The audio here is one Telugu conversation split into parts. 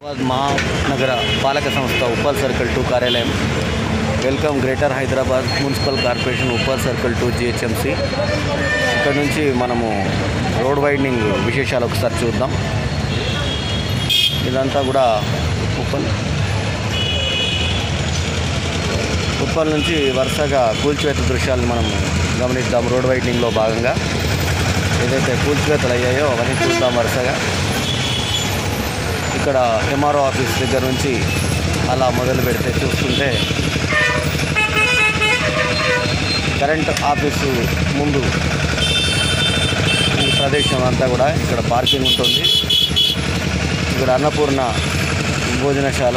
మహానగర పాలక సంస్థ ఉప్పల్ సర్కిల్ టూ కార్యాలయం welcome greater Hyderabad municipal corporation Uppal circle two GHMC ఇక్కడ నుంచి మనము రోడ్ వైడనింగ్ విశేషాలు ఒకసారి చూద్దాం ఇదంతా కూడా ఉప్పల్ ఉప్పల్ నుంచి వరుసగా కూల్చివేత దృశ్యాలను మనం గమనిద్దాం రోడ్ వైడనింగ్లో భాగంగా ఏదైతే కూల్చివేతలు అయ్యాయో అవన్నీ చూద్దాం వరుసగా ఇక్కడ ఎంఆర్ఓ ఆఫీస్ దగ్గర నుంచి అలా మొదలు పెడితే చూస్తుంటే కరెంట్ ఆఫీసు ముందు ఈ ప్రదేశం అంతా కూడా ఇక్కడ పార్కింగ్ ఉంటుంది ఇక్కడ అన్నపూర్ణ భోజనశాల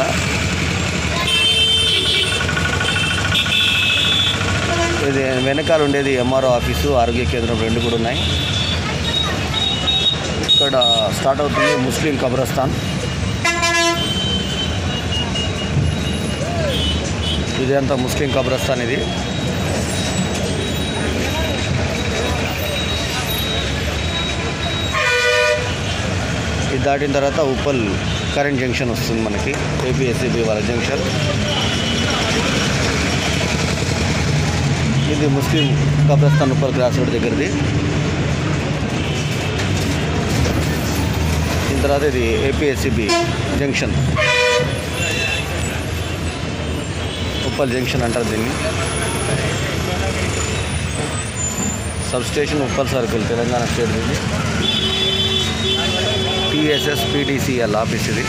ఇది వెనకాల ఉండేది ఎంఆర్ఓ ఆఫీసు ఆరోగ్య కేంద్రం రెండు కూడా ఉన్నాయి ఇక్కడ స్టార్ట్ అవుతుంది ముస్లిం కబ్రస్థాన్ ఇది అంతా ముస్లిం కబ్రస్థాన్ ఇది ఇది దాటిన తర్వాత ఉప్పల్ కరెంట్ జంక్షన్ వస్తుంది మనకి ఏపీఎస్సీబీ వాళ్ళ జంక్షన్ ఇది ముస్లిం కబ్రస్థాన్ ఉప్పల్ క్రాస్ రోడ్ దగ్గరది దీని తర్వాత ఇది ఏపీఎస్సీబీ జంక్షన్ ఉప్పల్ జంక్షన్ అంటారు దీన్ని sub station Uppal circle Telangana state ఇది టీఎస్ఎస్ పీటీసీఎల్ ఆఫీస్ ఇది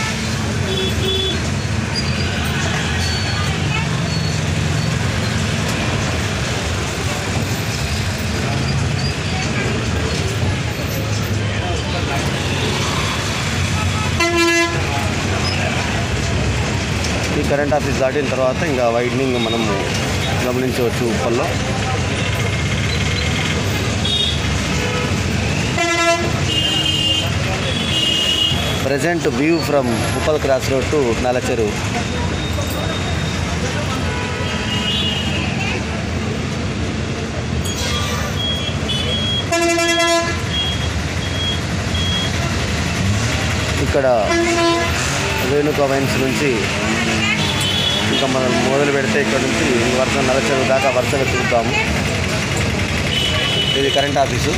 ఈ కరెంట్ ఆఫీస్ దాటిన తర్వాత ఇంకా వైడనింగ్ మనము గమనించవచ్చు ఉప్పల్లో present view from Uppal cross road to Nalacheru ఇక్కడ రేణుకా వైన్స్ నుంచి ఇంకా మనం మొదలు పెడితే ఇక్కడ నుంచి వరుస నలచెరు దాకా వరుసగా చూద్దాము ఇది కరెంట్ ఆఫీసు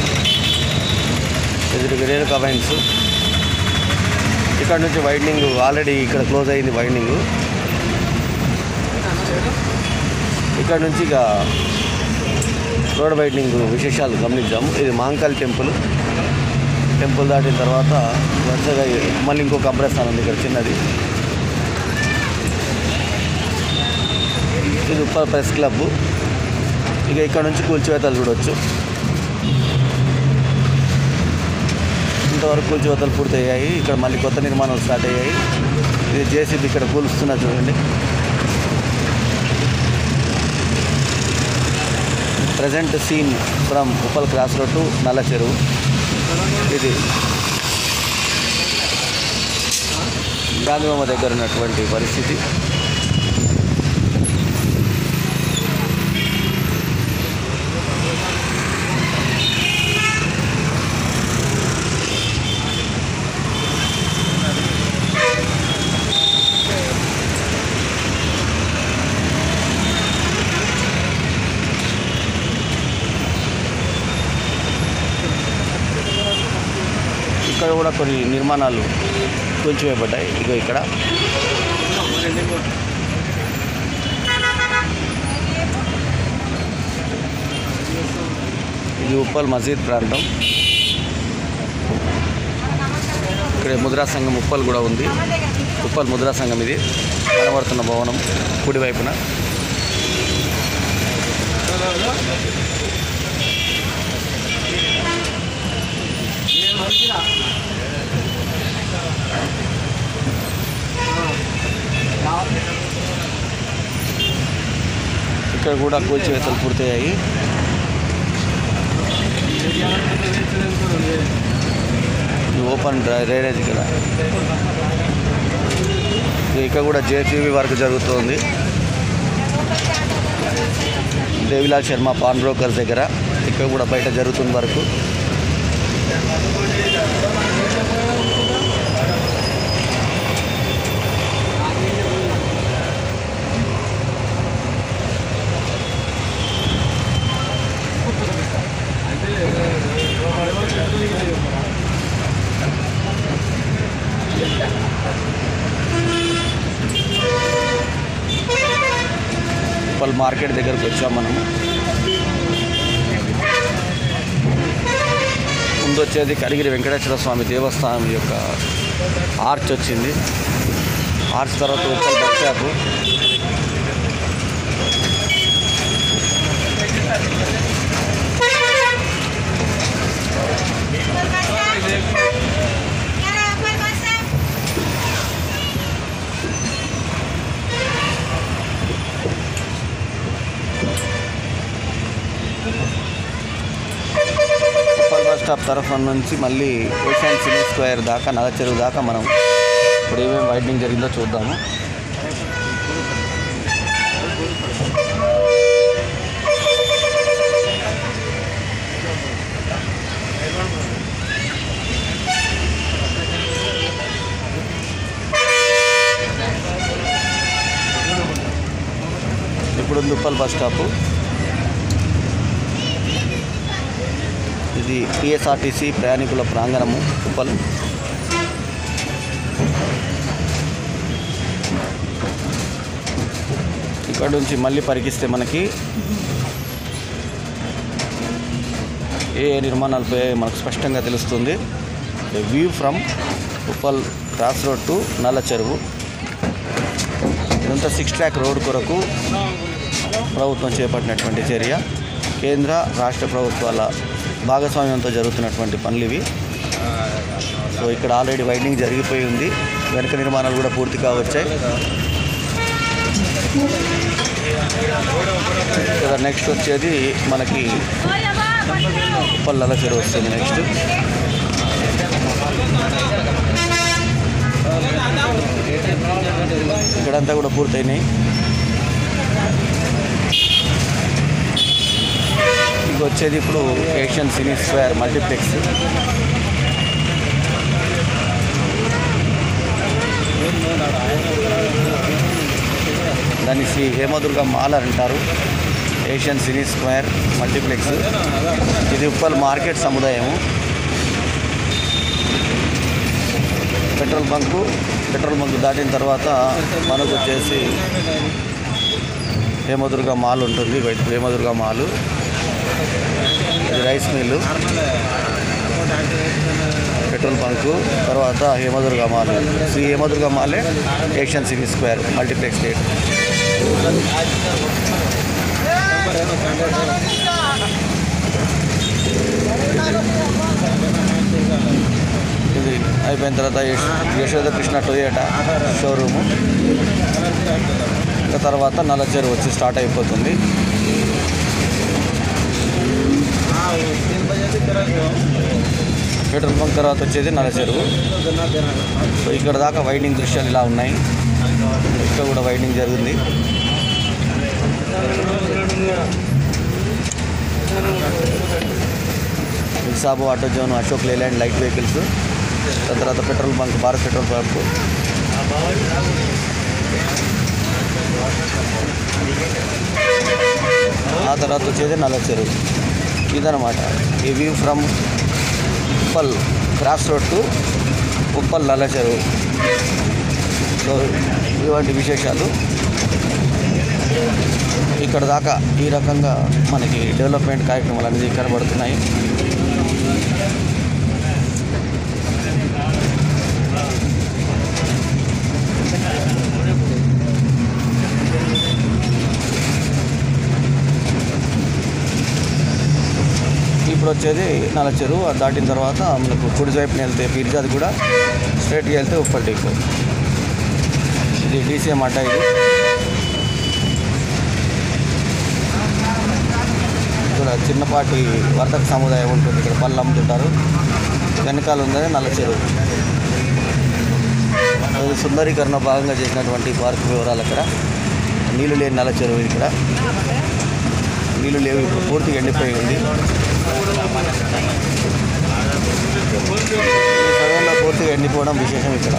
ఇది రేణుకా వైన్స్ ఇక్కడ నుంచి వైడనింగ్ ఆల్రెడీ ఇక్కడ క్లోజ్ అయింది వైడనింగ్ ఇక్కడ నుంచి ఇక రోడ్ వైడనింగ్ విశేషాలు గమనిద్దాము ఇది మాంకాల్ టెంపుల్ టెంపుల్ దాటిన తర్వాత వరుసగా మళ్ళీ ఇంకో కబ్రస్థానం ఉంది ఇక్కడ చిన్నది ఇది ఉప్పల్ ప్రెస్ క్లబ్ ఇక ఇక్కడ నుంచి కూల్చివేతలు చూడవచ్చు ఇంతవరకు కూల్చివేతలు పూర్తయ్యాయి ఇక్కడ మళ్ళీ కొత్త నిర్మాణాలు స్టార్ట్ అయ్యాయి ఇది జేసీబీ ఇక్కడ కూలుస్తున్నా చూడండి present scene from Uppal cross road to Nalla Cheruvu ఇది గాంధీబొమ్మ దగ్గర ఉన్నటువంటి పరిస్థితి ఇక్కడ కూడా కొన్ని నిర్మాణాలు కూల్చివేయబడ్డాయి ఇగో ఇక్కడ ఇది ఉప్పల్ మసీద్ ప్రాంతం ఇక్కడ ముద్రా సంఘం ఉప్పల్ కూడా ఉంది ఉప్పల్ ముద్రా సంఘం ఇది కనబడుతున్న భవనం కుడివైపున ఇక్కడ కూడా కూల్చివేతలు పూర్తయ్యాయి ఇది ఓపెన్ డ్రై డ్రైనేజ్ ఇక్కడ ఇది ఇక్కడ కూడా జేసీబీ వర్క్ జరుగుతుంది దేవిలాల్ శర్మ పాన్ బ్రోకర్స్ దగ్గర ఇక్కడ కూడా బయట జరుగుతుంది వర్క్ ఉప్పల్ మార్కెట్ దగ్గరకు వచ్చాం మనము ముందు వచ్చేది కలిగిరి వెంకటేశ్వర స్వామి దేవస్థానం యొక్క ఆర్చ్ వచ్చింది ఆర్చ్ తర్వాత Uppal bus stop Uppal bus stop తరఫున నుంచి మళ్ళీ ఏషియన్ సినీ స్క్వేర్ దాకా నల్ల చెరువు దాకా మనం ఇప్పుడు ఏమేమి వైడ్నింగ్ జరిగిందో చూద్దాము ఇప్పుడు ఉంది ఉప్పల్ బస్ స్టాపు ఇది టీఎస్ఆర్టీసీ ప్రయాణికుల ప్రాంగణము ఉప్పల్ ఇక్కడ నుంచి మళ్ళీ పరికిస్తే మనకి ఏ ఏ నిర్మాణాలపై మనకు స్పష్టంగా తెలుస్తుంది view from Uppal cross road to Nalla Cheruvu ఇదంతా సిక్స్ ట్రాక్ రోడ్ కొరకు ప్రభుత్వం చేపట్టినటువంటి చర్య కేంద్ర రాష్ట్ర ప్రభుత్వాల భాగస్వామ్యంతో జరుగుతున్నటువంటి పనులు ఇవి సో ఇక్కడ ఆల్రెడీ వైడింగ్ జరిగిపోయి ఉంది వెనక నిర్మాణాలు కూడా పూర్తి కావచ్చాయి ఇక్కడ నెక్స్ట్ వచ్చేది మనకి పల్లల చెరువు వస్తుంది నెక్స్ట్ ఇక్కడంతా కూడా పూర్తయినాయి ఇది వచ్చేది ఇప్పుడు ఏషియన్ సినీ స్క్వేర్ మల్టీప్లెక్స్ దాన్ని శ్రీ హేమదుర్గ మాల్ అని అంటారు ఏషియన్ సినీ స్క్వేర్ మల్టీప్లెక్స్ ఇది ఉప్పల్ మార్కెట్ సముదాయము పెట్రోల్ బంకు పెట్రోల్ బంక్ దాటిన తర్వాత మనకు వచ్చేసి హేమదుర్గ మాల్ ఉంటుంది వైట్ హేమదుర్గ మాల్ ఇది రైస్ మిల్లు పెట్రోల్ బంకు తర్వాత హేమదుర్గ మాల్ శ్రీ హేమదుర్గ మాలే Asian city square multiplex theatre ఇది అయిపోయిన తర్వాత యశ్- యశోద కృష్ణ టొయోటా షోరూము ఇంకా తర్వాత నల్లచెరు వచ్చి స్టార్ట్ అయిపోతుంది పెట్రోల్ బంక్ తర్వాత వచ్చేది నల్లచెరువు సో ఇక్కడ దాకా వైడింగ్ దృశ్యాలు ఇలా ఉన్నాయి ఇక్కడ కూడా వైడింగ్ జరిగింది ఇసాబు auto zone Ashok Leyland light vehicles దాని తర్వాత petrol bunk Bharat petrol bunk ఆ తర్వాత వచ్చేది నల్ల చెరువు ఇదనమాట ఈ view from Uppal cross road to Uppal Nalla Cheruvu so ఇటువంటి విశేషాలు ఇక్కడ దాకా ఈ రకంగా మనకి డెవలప్మెంట్ కార్యక్రమాలు అనేది కనబడుతున్నాయి ఇప్పుడు వచ్చేది నల్ల చెరువు అది దాటిన తర్వాత మనకు కుడి వైపున వెళ్తే పిర్జాది కూడా స్ట్రైట్గా వెళ్తే ఉప్పల్ డిపో ఇది డీసీఎం అడ్డా ఇది ఇక్కడ చిన్నపాటి వర్తక సముదాయం ఉంటుంది ఇక్కడ పళ్ళు అమ్ముతుంటారు వెనకాల ఉందని నల్ల చెరువు అది సుందరీకరణ భాగంగా చేసినటువంటి పార్క్ వివరాలు అక్కడ నీళ్లు లేని నల్ల చెరువు ఇది ఇక్కడ నీళ్లు లేవు ఇప్పుడు పూర్తిగా ఎండిపోయి ఉంది ఈ సగంలో పూర్తిగా ఎండిపోవడం విశేషం ఇక్కడ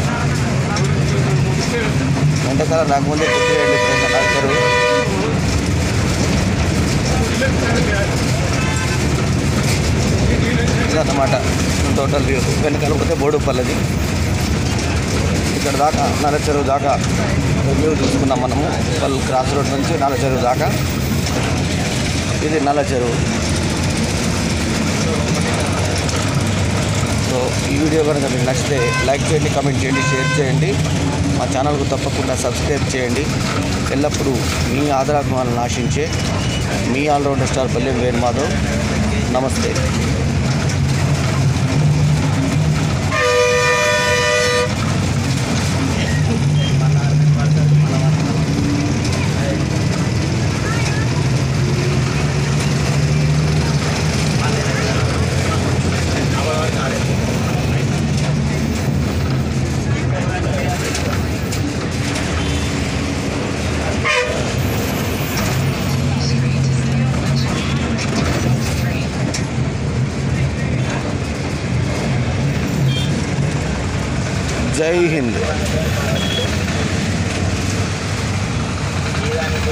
ఎండాకాలం రాకముందే పూర్తిగా ఎండిపోయింది నల్ల చెరువు ఇదన్నమాట టోటల్ వ్యూ వెనకాల పోతే బోడుపల్లది ఇక్కడ దాకా నల్ల చెరువు దాకా వ్యూ తీసుకున్నాం మనము వాళ్ళు క్రాస్ రోడ్ నుంచి నల్ల చెరువు దాకా ఇది నల్ల చెరువు సో ఈ వీడియో కనుక మీకు నచ్చితే లైక్ చేయండి కామెంట్ చేయండి షేర్ చేయండి మా ఛానల్కు తప్పకుండా సబ్స్క్రైబ్ చేయండి ఎల్లప్పుడూ మీ ఆదరాభిమానాలను ఆశించే మీ ఆల్రౌండర్ స్టార్ పల్లెం వేణుమాధవ్ నమస్తే జై హింద్